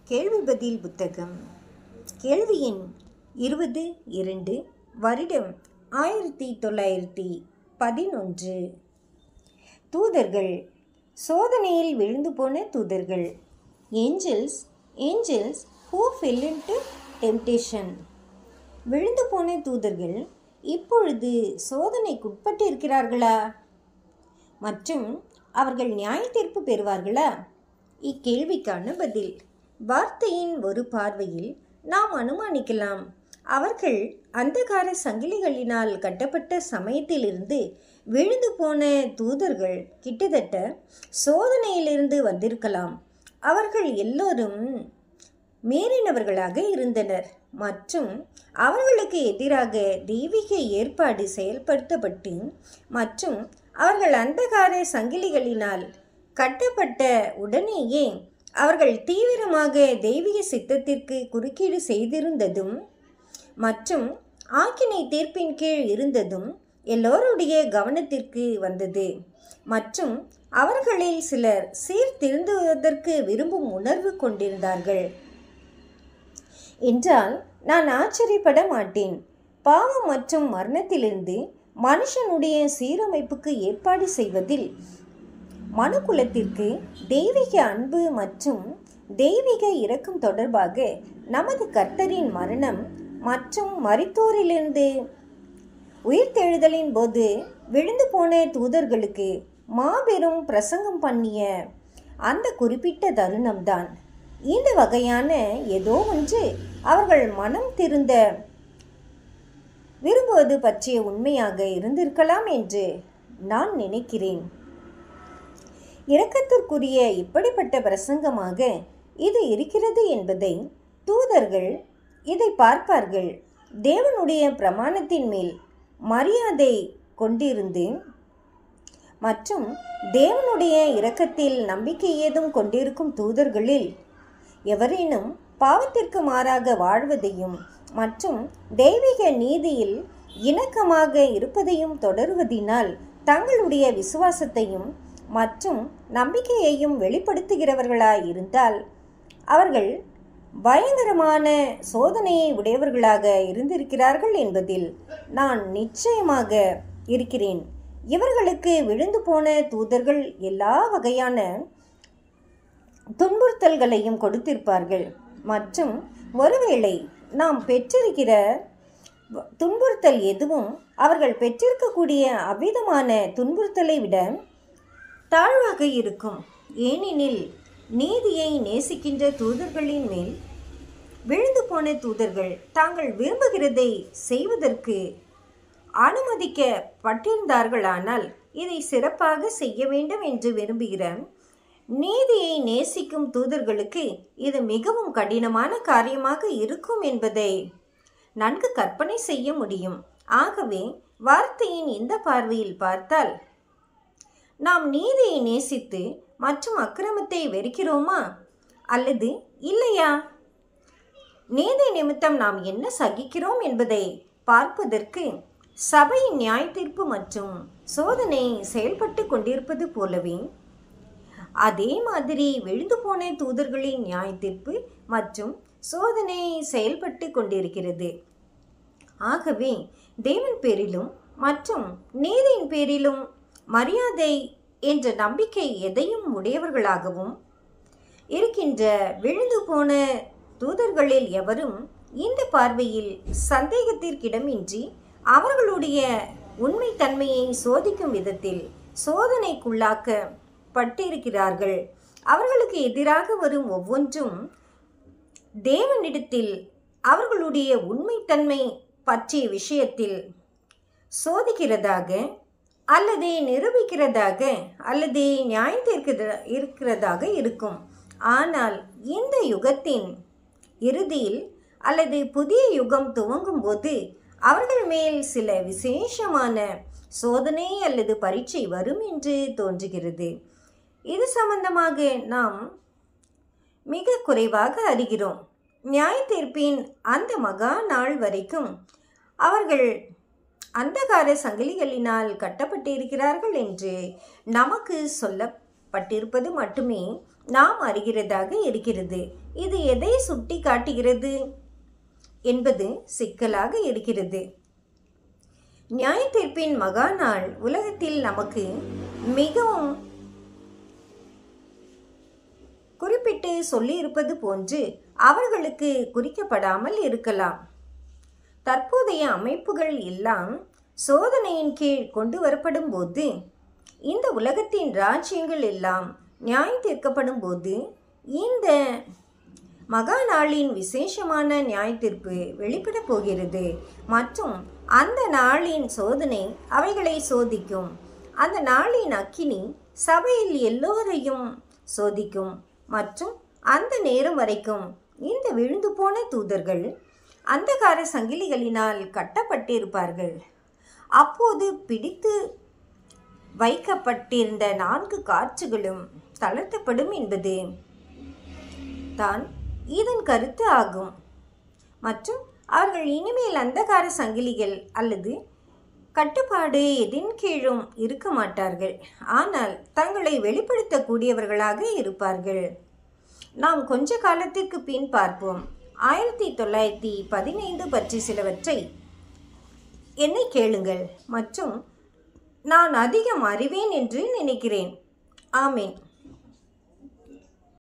கேள்வி பதில் புத்தகம் கேள்வி எண் இருபது இரண்டு வருடம் ஆயிரத்தி தொள்ளாயிரத்தி பதினொன்று தூதர்கள் சோதனையில் விழுந்து போன தூதர்கள் angels angels who fell into temptation விழுந்து போன தூதர்கள் இப்பொழுது சோதனைக்குட்பட்டிருக்கிறார்களா மற்றும் அவர்கள் நியாய தீர்ப்பு பெறுவார்களா இக்கேள்விக்கான பதில் வார்த்தையின் ஒரு பார்வையில் நாம் அனுமானிக்கலாம் அவர்கள் அந்தகார சங்கிலிகளினால் கட்டப்பட்ட சமயத்திலிருந்து விழுந்து போன தூதர்கள் கிட்டத்தட்ட சோதனையிலிருந்து வந்திருக்கலாம் அவர்கள் எல்லோரும் மீறினவர்களாக இருந்தனர் மற்றும் அவர்களுக்கு எதிராக தெய்வீக ஏற்பாடு செயல்படுத்தப்பட்டு மற்றும் அவர்கள் அந்தகார சங்கிலிகளினால் கட்டப்பட்ட உடனேயே அவர்கள் தீவிரமாக தெய்வீக சித்தத்திற்கு குறுக்கீடு செய்திருந்ததும் மற்றும் ஆக்கினை தீர்ப்பின் கீழ் இருந்ததும் எல்லோருடைய கவனத்திற்கு வந்தது மற்றும் அவர்களில் சிலர் சீர்திருந்துவதற்கு விரும்பும் உணர்வு கொண்டிருந்தார்கள் என்றால் நான் ஆச்சரியப்பட மாட்டேன் பாவம் மற்றும் மரணத்திலிருந்து மனுஷனுடைய சீரமைப்புக்கு ஏற்பாடு செய்வதில் மனுக்குலத்திற்கு தெய்வீக அன்பு மற்றும் தெய்வீக இரக்கம் தொடர்பாக நமது கர்த்தரின் மரணம் மற்றும் மரித்தோரிலிருந்து உயிர்த்தெழுதலின் போது விழுந்து போன தூதர்களுக்கு மாபெரும் பிரசங்கம் பண்ணிய அந்த குறிப்பிட்ட தருணம்தான் இந்த வகையான ஏதோ ஒன்று அவர்கள் மனம் திருந்த விரும்புவது பற்றிய உண்மையாக இருந்திருக்கலாம் என்று நான் நினைக்கிறேன் இரக்கத்திற்குரிய இப்படிப்பட்ட பிரசங்கமாக இது இருக்கிறது என்பதை தூதர்கள் இதை பார்ப்பார்கள் தேவனுடைய பிரமாணத்தின் மேல் மரியாதை கொண்டிருந்து மற்றும் தேவனுடைய இரக்கத்தில் நம்பிக்கை ஏதும் கொண்டிருக்கும் தூதர்களில் எவரேனும் பாவத்திற்கு மாறாக வாழ்வதையும் மற்றும் தெய்வீக நீதியில் இணக்கமாக இருப்பதையும் தொடருவதினால் தங்களுடைய விசுவாசத்தையும் மற்றும் நம்பிக்கையையும் வெளிப்படுத்துகிறவர்களாய் இருந்தால் அவர்கள் பயங்கரமான சோதனையை உடையவர்களாக இருந்திருக்கிறார்கள் என்பதில் நான் நிச்சயமாக இருக்கிறேன் இவர்களுக்கு விழுந்து போன தூதர்கள் எல்லா வகையான துன்புறுத்தல்களையும் கொடுத்திருப்பார்கள் மற்றும் ஒருவேளை நாம் பெற்றிருக்கிற துன்புறுத்தல் எதுவும் அவர்கள் பெற்றிருக்கக்கூடிய அவ்விதமான துன்புறுத்தலை விட தாழ்வாக இருக்கும் ஏனெனில் நீதியை நேசிக்கின்ற தூதர்களின் மேல் விழுந்து போன தூதர்கள் தாங்கள் விரும்புகிறதை செய்வதற்கு அனுமதிக்கப்பட்டிருந்தார்களானால் இதை சிறப்பாக செய்ய வேண்டும் என்று விரும்புகிற நீதியை நேசிக்கும் தூதர்களுக்கு இது மிகவும் கடினமான காரியமாக இருக்கும் என்பதை நன்கு கற்பனை செய்ய முடியும் ஆகவே வார்த்தையின் இந்த பார்வையில் பார்த்தால் நாம் நீதியை நேசித்து மற்றும் அக்கிரமத்தை வெறுக்கிறோமா அல்லது இல்லையா நீதி நிமித்தம் நாம் என்ன சகிக்கிறோம் என்பதை பார்ப்பதற்கு சபையின் நியாய தீர்ப்பு மற்றும் சோதனை செயல்பட்டு கொண்டிருப்பது போலவே அதே மாதிரி விழுந்து போன தூதர்களின் நியாய தீர்ப்பு மற்றும் சோதனை செயல்பட்டு கொண்டிருக்கிறது ஆகவே தேவன் பேரிலும் மற்றும் நீதியின் பேரிலும் மரியாதை என்ற நம்பிக்கை எதையும் உடையவர்களாகவும் இருக்கின்ற விழுந்து போன தூதர்களில் எவரும் இந்த பார்வையில் சந்தேகத்திற்கிடமின்றி அவர்களுடைய உண்மைத்தன்மையை சோதிக்கும் விதத்தில் சோதனைக்குள்ளாக்கப்பட்டிருக்கிறார்கள் அவர்களுக்கு எதிராக வரும் ஒவ்வொன்றும் தேவனிடத்தில் அவர்களுடைய உண்மைத்தன்மை பற்றிய விஷயத்தில் சோதிக்கிறதாக அல்லது நிரூபிக்கிறதாக அல்லது நியாயத்திற்கு இருக்கிறதாக இருக்கும் ஆனால் இந்த யுகத்தின் இறுதியில் அல்லது புதிய யுகம் துவங்கும் போது அவர்கள் மேல் சில விசேஷமான சோதனை அல்லது பரீட்சை வரும் என்று தோன்றுகிறது இது சம்பந்தமாக நாம் மிக குறைவாக அறிகிறோம் நியாய தீர்ப்பின் அந்த மகா நாள் வரைக்கும் அவர்கள் அந்தகார சங்கிலிகளினால் கட்டப்பட்டிருக்கிறார்கள் என்று நமக்கு சொல்லப்பட்டிருப்பது மட்டுமே நாம் அறிகிறதாக இருக்கிறது இது எதை சுட்டி காட்டுகிறது என்பது சிக்கலாக இருக்கிறது நியாய தீர்ப்பின் மகா நாள் உலகத்தில் நமக்கு மிகவும் குறிப்பிட்டு சொல்லியிருப்பது போன்று அவர்களுக்கு குறிக்கப்படாமல் இருக்கலாம் தற்போதைய அமைப்புகள் எல்லாம் சோதனையின் கீழ் கொண்டு வரப்படும் போது இந்த உலகத்தின் ராஜ்யங்கள் எல்லாம் நியாயம் தீர்க்கப்படும் போது இந்த மகா நாளின் விசேஷமான நியாய தீர்ப்பு வெளிப்பட போகிறது மற்றும் அந்த நாளின் சோதனை அவைகளை சோதிக்கும் அந்த நாளின் அக்கினி சபையில் எல்லோரையும் சோதிக்கும் மற்றும் அந்த நேரம் வரைக்கும் இந்த விழுந்து போன தூதர்கள் அந்தகார சங்கிலிகளினால் கட்டப்பட்டிருப்பார்கள் அப்போது பிடித்து வைக்கப்பட்டிருந்த நான்கு காற்றுகளும் தளர்த்தப்படும் என்பது தான் இதன் கருத்து ஆகும் மற்றும் அவர்கள் இனிமேல் அந்தகார சங்கிலிகள் அல்லது கட்டுப்பாடு எதின் கீழும் இருக்க மாட்டார்கள் ஆனால் தங்களை வெளிப்படுத்தக்கூடியவர்களாக இருப்பார்கள் நாம் கொஞ்ச காலத்திற்கு பின் பார்ப்போம் ஆயிரத்தி தொள்ளாயிரத்தி பதினைந்து பற்றி சிலவற்றை என்னை கேளுங்கள் மற்றும் நான் அதிகம் அறிவேன் என்று நினைக்கிறேன் ஆமேன்